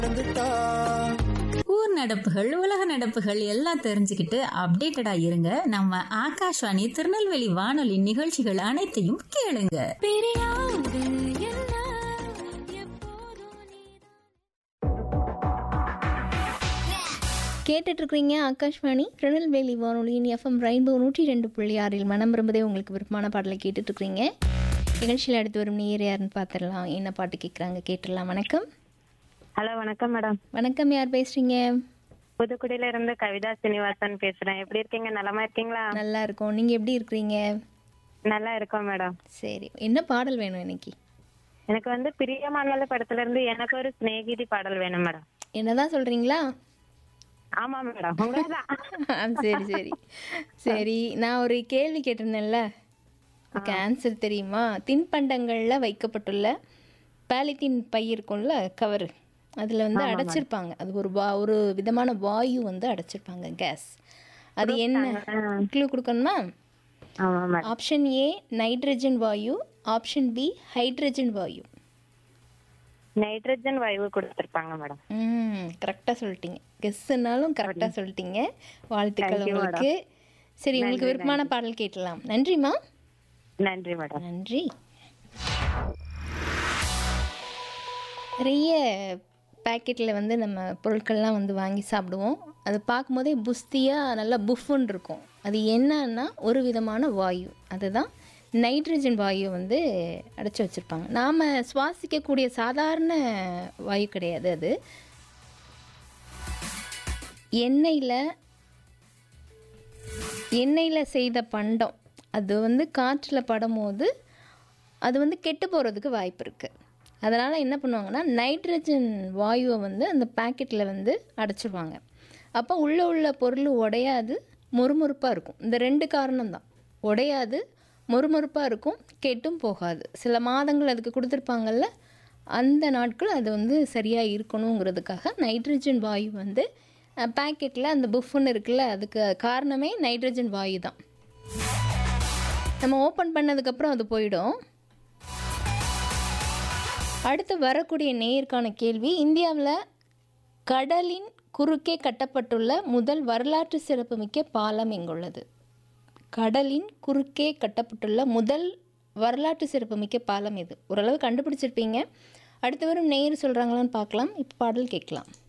ஊர் நடப்புகள் உலக நடப்புகள் எல்லாம் தெரிஞ்சுக்கிட்டு அப்டேட்டடா இருங்க நம்ம ஆகாஷ்வாணி திருநெல்வேலி வானொலி நிகழ்ச்சிகள் அனைத்தையும் கேளுங்க கேட்டுட்டு இருக்கிறீங்க ஆகாஷ்வாணி திருநெல்வேலி வானொலியின் எஃப்எம் ரெயின்போ நூற்றி ரெண்டு புள்ளி ஆறில் மனம் விரும்புதே உங்களுக்கு விருப்பமான பாடலை கேட்டுட்டு இருக்கிறீங்க நிகழ்ச்சியில் அடுத்து வரும் நேர் யாருன்னு பார்த்துடலாம் என்ன பாட்டு கேட்குறாங்க கேட்டுடலாம் வணக்கம் ஹலோ வணக்கம் மேடம் வணக்கம் யார் பேசுறீங்க புதுக்குடியில இருந்து கவிதா சீனிவாசன் பேசுறேன் எப்படி இருக்கீங்க நலமா இருக்கீங்களா நல்லா இருக்கோம் நீங்கள் எப்படி இருக்கிறீங்க நல்லா இருக்கோம் மேடம் சரி என்ன பாடல் வேணும் இன்னைக்கு எனக்கு வந்து பிரியமானல படத்துல இருந்து எனக்கு ஒரு சிநேகிதி பாடல் வேணும் மேடம் என்னதான் சொல்றீங்களா ஆமா மேடம் உங்களதான் ஆ, சரி சரி சரி நான் ஒரு கேள்வி கேட்டிருந்தேன்ல அதுக்கு ஆன்சர் தெரியுமா தின்பண்டங்களில் வைக்கப்பட்டுள்ள பாலித்தீன் பை இருக்கும்ல கவர் அதில் வந்து அடைச்சிருப்பாங்க அது ஒரு வா ஒரு விதமான வாயு வந்து அடைச்சிருப்பாங்க கேஸ் அது என்ன க்ளூ கொடுக்கணுமா ஆமா மேடம் ஆப்ஷன் ஏ நைட்ரஜன் வாயு ஆப்ஷன் பி ஹைட்ரஜன் வாயு நைட்ரஜன் வாயு கொடுத்திருப்பாங்க மேடம் ம் கரெக்டாக சொல்லிட்டீங்க கெஸ்ஸுனாலும் கரெக்டாக சொல்லிட்டீங்க வாழ்த்துக்கள் Thank you, உங்களுக்கு சரி உங்களுக்கு விருப்பமான பாடல் கேட்டலாம் நன்றிம்மா நன்றி மேடம் நன்றி நிறைய பேக்கெட்டில் வந்து நம்ம பொருட்கள்லாம் வந்து வாங்கி சாப்பிடுவோம் அது பார்க்கும்போதே புஸ்தியாக நல்லா புஃப்னு இருக்கும் அது என்னன்னா ஒரு விதமான வாயு அதுதான் நைட்ரஜன் வாயு வந்து அடைச்சி வச்சுருப்பாங்க நாம் சுவாசிக்கக்கூடிய சாதாரண வாயு கிடையாது அது எண்ணெயில் எண்ணெயில் செய்த பண்டம் அது வந்து காற்றில் படும்போது அது வந்து கெட்டு போகிறதுக்கு வாய்ப்பு இருக்குது அதனால் என்ன பண்ணுவாங்கன்னா நைட்ரஜன் வாயுவை வந்து அந்த பாக்கெட்டில் வந்து அடைச்சிருவாங்க அப்போ உள்ளே உள்ள பொருள் உடையாது மொறுமொறுப்பாக இருக்கும் இந்த ரெண்டு காரணம்தான் உடையாது மொறுமொறுப்பாக இருக்கும் கெட்டும் போகாது சில மாதங்கள் அதுக்கு கொடுத்துருப்பாங்கல்ல அந்த நாட்கள் அது வந்து சரியாக இருக்கணுங்கிறதுக்காக நைட்ரஜன் வாயு வந்து பேக்கெட்டில் அந்த புஃப்னு இருக்குல்ல அதுக்கு காரணமே நைட்ரஜன் வாயு தான் நம்ம ஓப்பன் பண்ணதுக்கப்புறம் அது போயிடும் அடுத்து வரக்கூடிய நேயருக்கான கேள்வி இந்தியாவில் கடலின் குறுக்கே கட்டப்பட்டுள்ள முதல் வரலாற்று சிறப்புமிக்க பாலம் எங்குள்ளது கடலின் குறுக்கே கட்டப்பட்டுள்ள முதல் வரலாற்று சிறப்புமிக்க பாலம் இது ஓரளவு கண்டுபிடிச்சிருப்பீங்க அடுத்து வரும் நேயர் சொல்கிறாங்களான்னு பார்க்கலாம் இப்போ பாடல் கேட்கலாம்